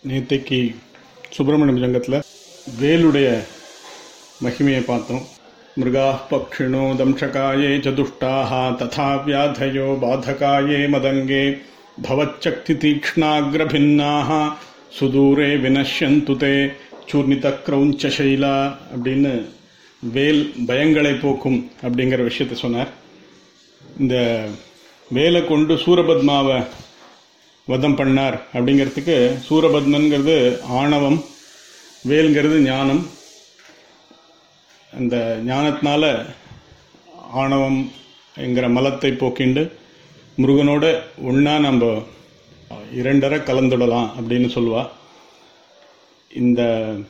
நேத்தைக்கு சுப்பிரமணியம் சங்கத்தில் வேலுடைய மகிமையை பார்த்தோம் மிருகா பக்ஷிணோ தம்சகாயே சதுஷ்டாக ததா வியாதயோ பாதகாயே மதங்கே பவச்சக்தி தீக்ஷ்ணாகிரபின்னாக சுதூரே வினஷ்யந்து தே சூர்ணித கிரௌஞ்ச சைலா அப்படின்னு வேல் பயங்களை போக்கும் அப்படிங்கிற விஷயத்தை சொன்னார் இந்த வேலை கொண்டு சூரபத்மாவை வதம் பண்ணார் அப்படிங்கிறதுக்கு சூரபத்மன்கிறது ஆணவம் வேல்ங்கிறது ஞானம் அந்த ஞானத்தினால ஆணவம் என்கிற மலத்தை போக்கிண்டு முருகனோட ஒன்றா நம்ம இரண்டரை கலந்துடலாம் அப்படின்னு சொல்லுவா இந்த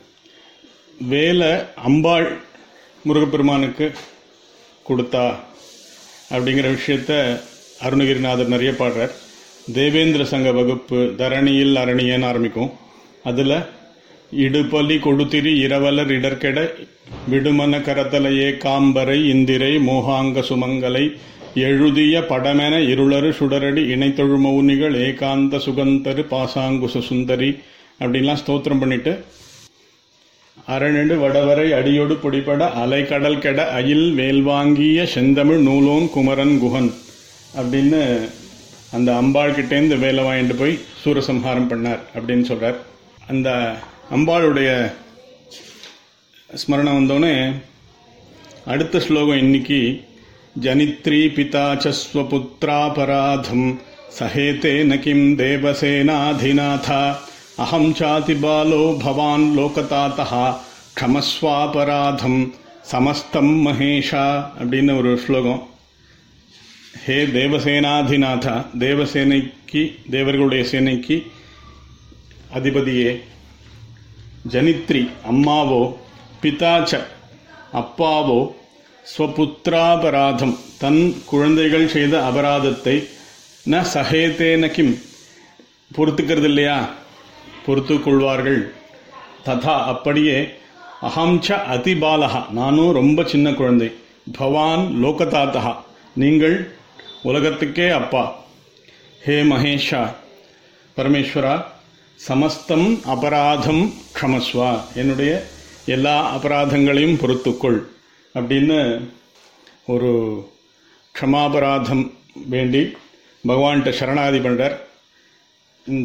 வேலை அம்பாள் முருகப்பெருமானுக்கு கொடுத்தா அப்படிங்கிற விஷயத்த அருணகிரிநாதர் நிறைய பாடுறார் தேவேந்திர சங்க வகுப்பு தரணியில் அரணியன்னு ஆரம்பிக்கும் அதில் இடுபலி கொடுத்திரி இரவலர் இடர்கெட விடுமன கரத்தலையே காம்பரை இந்திரை மோகாங்க சுமங்கலை எழுதிய படமென இருளரு சுடரடி இணைத்தொழு மௌனிகள் ஏகாந்த சுகந்தரு பாசாங்குச சுந்தரி அப்படின்லாம் ஸ்தோத்திரம் பண்ணிட்டு அரணெடு வடவரை அடியொடு பொடிபட அலைக்கடல் கெட அயில் வேல்வாங்கிய செந்தமிழ் நூலோன் குமரன் குஹன் அப்படின்னு அந்த அம்பாள் கிட்டேருந்து வேலை வாங்கிட்டு போய் சூரசம்ஹாரம் பண்ணார் அப்படின்னு சொல்றார் அந்த அம்பாளுடைய ஸ்மரணம் வந்தோடனே அடுத்த ஸ்லோகம் இன்னைக்கு ஜனித்ரி பிதா சஸ்வபுத்திராபராதம் சஹேதே நகிம் தேவசேனாதிநாதா அகம் சாதி பாலோ பவான் லோகதாத்தா க்ஷமஸ்வாபராதம் சமஸ்தம் மகேஷா அப்படின்னு ஒரு ஸ்லோகம் ஹே தேவசேனாதிநாதா தேவசேனைக்கு தேவர்களுடைய சேனைக்கு அதிபதியே ஜனித்ரி அம்மாவோ பிதாச்ச அப்பாவோ ஸ்வபுத்திராபராதம் தன் குழந்தைகள் செய்த அபராதத்தை ந சஹேதேன கிம் பொறுத்துக்கிறது இல்லையா பொறுத்து கொள்வார்கள் ததா அப்படியே அகம்ச அதிபாலகா நானும் ரொம்ப சின்ன குழந்தை பவான் லோகதாத்தகா நீங்கள் உலகத்துக்கே அப்பா ஹே மகேஷா பரமேஸ்வரா சமஸ்தம் அபராதம் க்ஷமஸ்வா என்னுடைய எல்லா அபராதங்களையும் பொறுத்துக்கொள் அப்படின்னு ஒரு க்ஷமாபராதம் வேண்டி பகவான்கிட்ட சரணாதி பண்றார் இந்த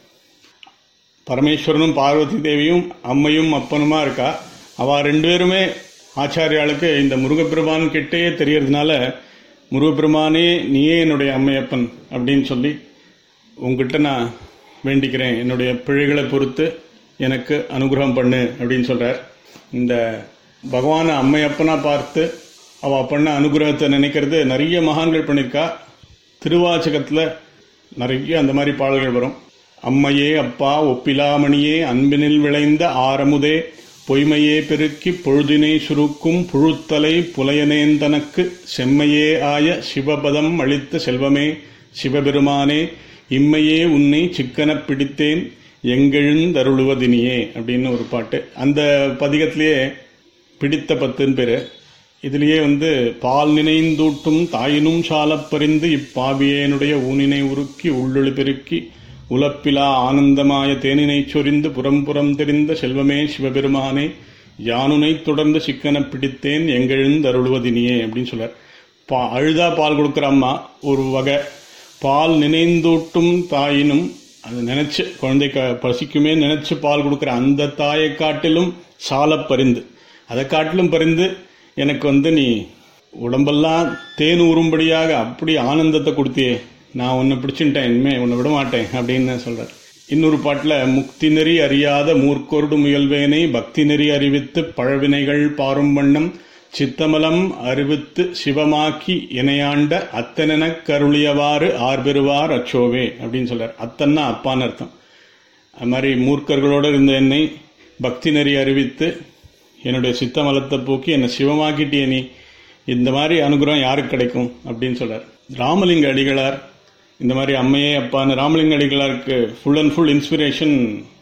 பரமேஸ்வரனும் பார்வதி தேவியும் அம்மையும் அப்பனுமா இருக்கா அவ ரெண்டு பேருமே ஆச்சாரியாளுக்கு இந்த முருகப்பெருமான் கிட்டே தெரியறதுனால முருகப்பெருமானே நீயே என்னுடைய அம்மையப்பன் அப்படின்னு சொல்லி உங்ககிட்ட நான் வேண்டிக்கிறேன் என்னுடைய பிழைகளை பொறுத்து எனக்கு அனுகிரகம் பண்ணு அப்படின்னு சொல்றார் இந்த பகவானை அம்மையப்பனா பார்த்து அவ பண்ண அனுகிரகத்தை நினைக்கிறது நிறைய மகான்கள் பண்ணியிருக்கா திருவாச்சகத்தில் நிறைய அந்த மாதிரி பாடல்கள் வரும் அம்மையே அப்பா ஒப்பிலாமணியே அன்பினில் விளைந்த ஆரமுதே பொய்மையே பெருக்கி பொழுதினை சுருக்கும் புழுத்தலை புலையனேந்தனக்கு செம்மையே ஆய சிவபதம் அளித்த செல்வமே சிவபெருமானே இம்மையே உன்னை சிக்கனப் பிடித்தேன் எங்கெழுந்தருளுவதினியே அப்படின்னு ஒரு பாட்டு அந்த பதிகத்திலேயே பிடித்த பத்துன்னு பேரு இதுலேயே வந்து பால் நினைந்தூட்டும் தாயினும் சாலப்பறிந்து இப்பாவியேனுடைய ஊனினை உருக்கி உள்ளொளி பெருக்கி உலப்பிலா ஆனந்தமாய தேனினை சொரிந்து புறம்புறம் தெரிந்த செல்வமே சிவபெருமானே யானுனை தொடர்ந்து சிக்கன பிடித்தேன் எங்கெழுந்தருளுவதினியே அப்படின்னு சொல்றார் பா அழுதா பால் கொடுக்குற அம்மா ஒரு வகை பால் நினைந்தூட்டும் தாயினும் அது நினைச்சு குழந்தைக்கு பசிக்குமே நினைச்சு பால் கொடுக்குற அந்த தாயை காட்டிலும் சால பரிந்து அதை காட்டிலும் பரிந்து எனக்கு வந்து நீ உடம்பெல்லாம் தேன் ஊறும்படியாக அப்படி ஆனந்தத்தை கொடுத்தியே நான் உன்னை பிடிச்சுட்டேன் இனிமே உன்னை விட மாட்டேன் அப்படின்னு சொல்றார் இன்னொரு பாட்டில் முக்தி நெறி அறியாத மூர்க்கொருடு முயல்வேனை பக்தி நெறி அறிவித்து பழவினைகள் பாரும் வண்ணம் சித்தமலம் அறிவித்து சிவமாக்கி இணையாண்ட அத்தனென கருளியவாறு ஆர்பெறுவார் அச்சோவே அப்படின்னு சொல்றார் அத்தன்னா அப்பான்னு அர்த்தம் அது மாதிரி மூர்க்கர்களோடு இருந்த என்னை பக்தி நெறி அறிவித்து என்னுடைய சித்தமலத்தை போக்கி என்னை சிவமாக்கிட்டிய நீ இந்த மாதிரி அனுகிரகம் யாருக்கு கிடைக்கும் அப்படின்னு சொல்றார் ராமலிங்க அடிகளார் இந்த மாதிரி அம்மையே அப்பான்னு ராமலிங்க அடிகளாருக்கு full and full inspiration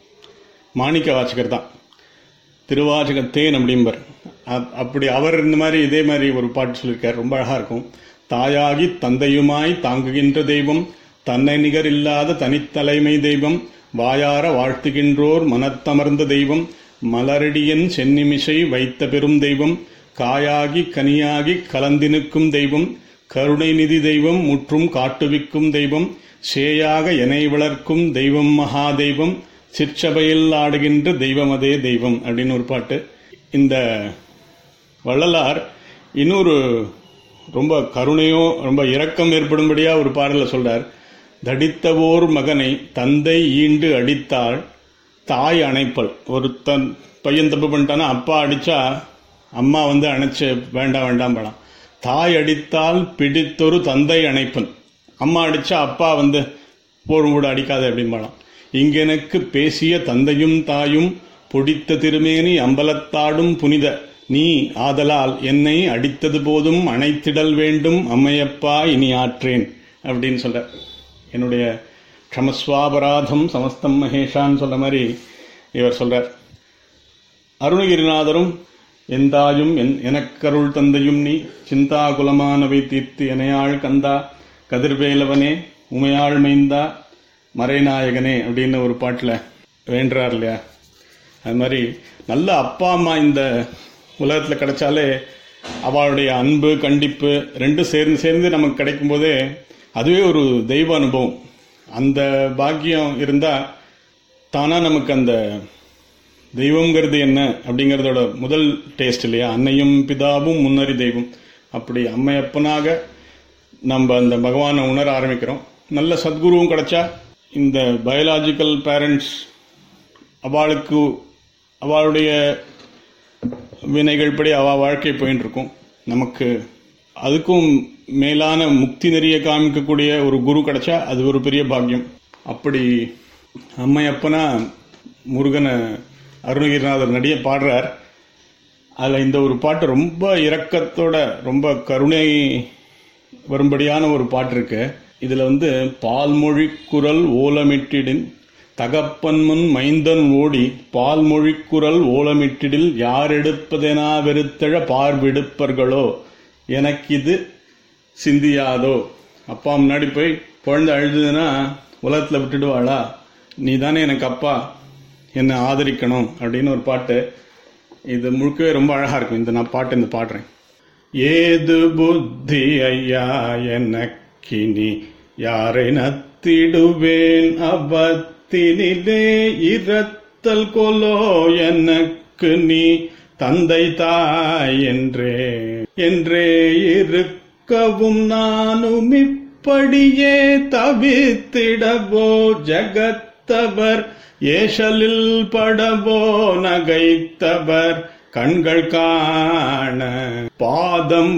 Manikka Vasagar தான் திருவாசக தேன் அப்படிம்பர் அப்படி அவர் இந்த மாதிரி இதே மாதிரி ஒரு பாட்டு சொல்லியிருக்கார் ரொம்ப அழகா இருக்கும் தாயாகி தந்தையுமாய் தாங்குகின்ற தெய்வம் தன்னை நிகர் இல்லாத தனித்தலைமை தெய்வம் வாயார வாழ்த்துகின்றோர் மனத்தமர்ந்த தெய்வம் மலரடியன் சென்னிமிசை வைத்த பெரும் தெய்வம் காயாகி கனியாகி கலந்தினுக்கும் தெய்வம் கருணை நிதி தெய்வம் முற்றும் காட்டுவிக்கும் தெய்வம் சேயாக எனை வளர்க்கும் தெய்வம் மகா தெய்வம் சிற்சபையில் ஆடுகின்ற தெய்வமதே தெய்வம் அப்படின்னு ஒரு பாட்டு இந்த வள்ளலார் இன்னொரு ரொம்ப கருணையோ ரொம்ப இரக்கம் ஏற்படும்படியா ஒரு பாடல சொல்றார் தடித்தவோர் மகனை தந்தை ஈண்டு அடித்தாள் தாய் அணைப்பல் ஒரு தன் பையன் தப்பு பண்ணிட்டானா அப்பா அடிச்சா அம்மா வந்து அணைச்சு வேண்டாம் வேண்டாம் படம் தாய் அடித்தால் பிடித்தொரு தந்தை அணைப்பன் அம்மா அடிச்சா அப்பா வந்து போடும் கூட அடிக்காத அப்படிம்பாளாம் இங்கெனக்கு பேசிய தந்தையும் தாயும் பொடித்த திருமேனி அம்பலத்தாடும் புனித நீ ஆதலால் என்னை அடித்தது போதும் அணைத்திடல் வேண்டும் அம்மையப்பா இனி ஆற்றேன் அப்படின்னு சொல்ற என்னுடைய க்ஷமஸ்வாபராதம் சமஸ்தம் மகேஷான்னு சொல்ற மாதிரி இவர் சொல்றார் அருணகிரிநாதரும் எந்தாயும் என் எனக்கருள் தந்தையும் நீ சிந்தா குலமானவை தீர்த்து எனையாள் கந்தா கதிர்வேலவனே உமையாள் மைந்தா மறைநாயகனே அப்படின்னு ஒரு பாட்டில் வேண்டுறார் இல்லையா அது மாதிரி நல்ல அப்பா அம்மா இந்த உலகத்தில் கிடைச்சாலே அவளுடைய அன்பு கண்டிப்பு ரெண்டும் சேர்ந்து சேர்ந்து நமக்கு கிடைக்கும் போதே அதுவே ஒரு தெய்வ அனுபவம் அந்த பாக்கியம் இருந்தால் தானாக நமக்கு அந்த தெய்வங்கிறது என்ன அப்படிங்கிறதோட முதல் டேஸ்ட் இல்லையா அன்னையும் பிதாவும் முன்னறி தெய்வம் அப்படி அம்மையப்பனாக நம்ம அந்த பகவானை உணர ஆரம்பிக்கிறோம் நல்ல சத்குருவும் கிடைச்சா இந்த பயாலாஜிக்கல் பேரண்ட்ஸ் அவளுக்கு அவளுடைய வினைகள் படி அவள் வாழ்க்கை போயின்னு இருக்கும் நமக்கு அதுக்கும் மேலான முக்தி நெறிய காமிக்கக்கூடிய ஒரு குரு கிடைச்சா அது ஒரு பெரிய பாக்கியம் அப்படி அம்மையப்பனா முருகனை அருணகிரிநாதர் நடிய பாடுறார் அதில் இந்த ஒரு பாட்டு ரொம்ப இரக்கத்தோட ரொம்ப கருணை வரும்படியான ஒரு பாட்டு இருக்கு இதில் வந்து பால்மொழி குரல் ஓலமிட்டிடின் தகப்பன் முன் மைந்தன் ஓடி பால்மொழி குரல் ஓலமிட்டிடில் யார் எடுப்பதெனா வெறுத்தழ பார்விடுப்பர்களோ எனக்கு இது சிந்தியாதோ அப்பா முன்னாடி போய் குழந்தை அழுதுன்னா உலகத்தில் விட்டுடுவாளா நீ தானே எனக்கு அப்பா என்னை ஆதரிக்கணும் அப்படின்னு ஒரு பாட்டு இது முழுக்கவே ரொம்ப அழகா இருக்கும் இந்த நான் பாட்டு இந்த பாடுறேன் ஏது புத்தி ஐயா எனக்கினி யாரை நத்திடுவேன் அபத்தினிலே இரத்தல் கொலோ எனக்கு நீ தந்தை தாய் என்றே என்றே இருக்கும் நானும் இப்படியே தவித்திடவோ ஜகத்தவர் ஏஷலில் படவோ நகைத்தவர் கண்கள் காண பாதம்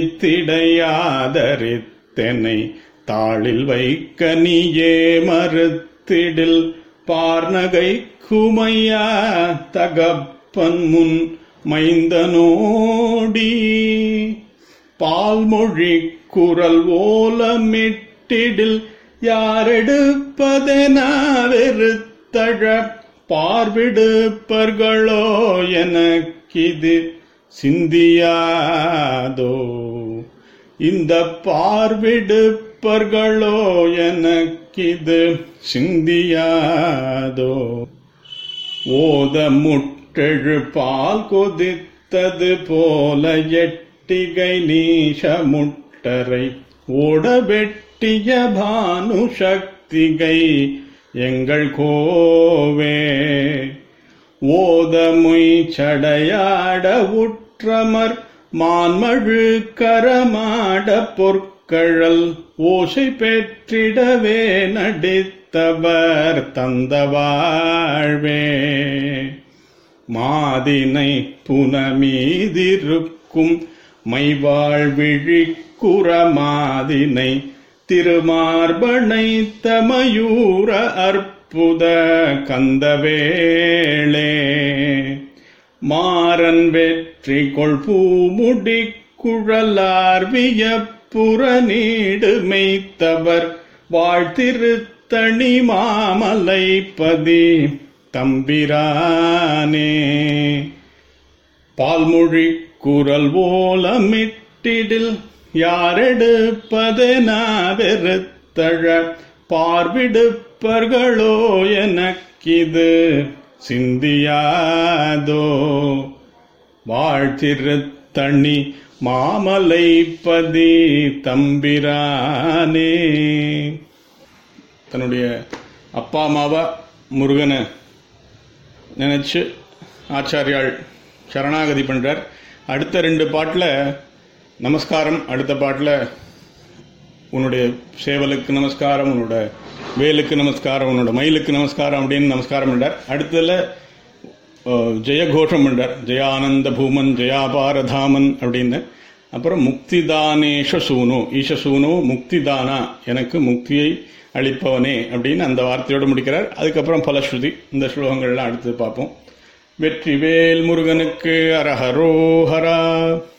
வைத்திடையாதரித்தெனை தாளில் வைக்க நீயே மறுத்திடில் பார்நகை குமையா தகப்பன் முன் மைந்தனோடி பால்மொழி குரல் ஓலமிட்டிடில் யாரெடுப்பதென வெறுத்தழ பார்விடுப்பர்களோ எனக்கிது சிந்தியாதோ இந்த பார்விடுப்பர்களோ எனக்கிது சிந்தியாதோ ஓத முட்டெழு பால் கொதித்தது போல எட்டிகை நீஷ முட்டரை ஓட வெட்டிய பானு சக்திகை எங்கள் கோவே ஓதமுய் சடையாட உற்றமர் மான்மழு கரமாட பொற்கழல் ஓசை பெற்றிடவே நடித்தவர் தந்த வாழ்வே மாதினை புனமீதிருக்கும் மைவாழ்விழிக்குற மாதினை திருமார்பனை தமயூர அற்புத கந்தவேளே மாறன் வெற்றி கொள் பூமுடி குழலார் வியப்புற நீடு மெய்த்தவர் வாழ்த்திருத்தணி மாமலை பதி தம்பிரானே பால்மொழி குரல் ஓலமிட்டிடில் யாரெடுப்பதென வெறுத்தழ பார்விடுப்பர்களோ அப்பர்களோ எனக்கிது சிந்தியாதோ வாழ்த்திருத்தணி மாமலைப்பதி தம்பிரானே தன்னுடைய அப்பா அம்மாவா முருகனை நினைச்சு ஆச்சாரியாள் சரணாகதி பண்றார் அடுத்த ரெண்டு பாட்டில் நமஸ்காரம் அடுத்த பாட்டில் உன்னுடைய சேவலுக்கு நமஸ்காரம் உன்னோட வேலுக்கு நமஸ்காரம் உன்னோட மயிலுக்கு நமஸ்காரம் அப்படின்னு நமஸ்காரம் பண்றார் அடுத்ததுல அஹ், ஜெயகோஷம் பண்றார் ஜெயானந்த பூமன் ஜெயாபாரதாமன் அப்படின்னு அப்புறம் முக்திதானேஷ சூனு ஈஷ சூனு முக்திதானா எனக்கு முக்தியை அளிப்பவனே அப்படின்னு அந்த வார்த்தையோடு முடிக்கிறார் அதுக்கப்புறம் பலஸ்ருதி இந்த ஸ்லோகங்கள்லாம் அடுத்து பார்ப்போம் வெற்றிவேல் முருகனுக்கு அரஹரோஹரா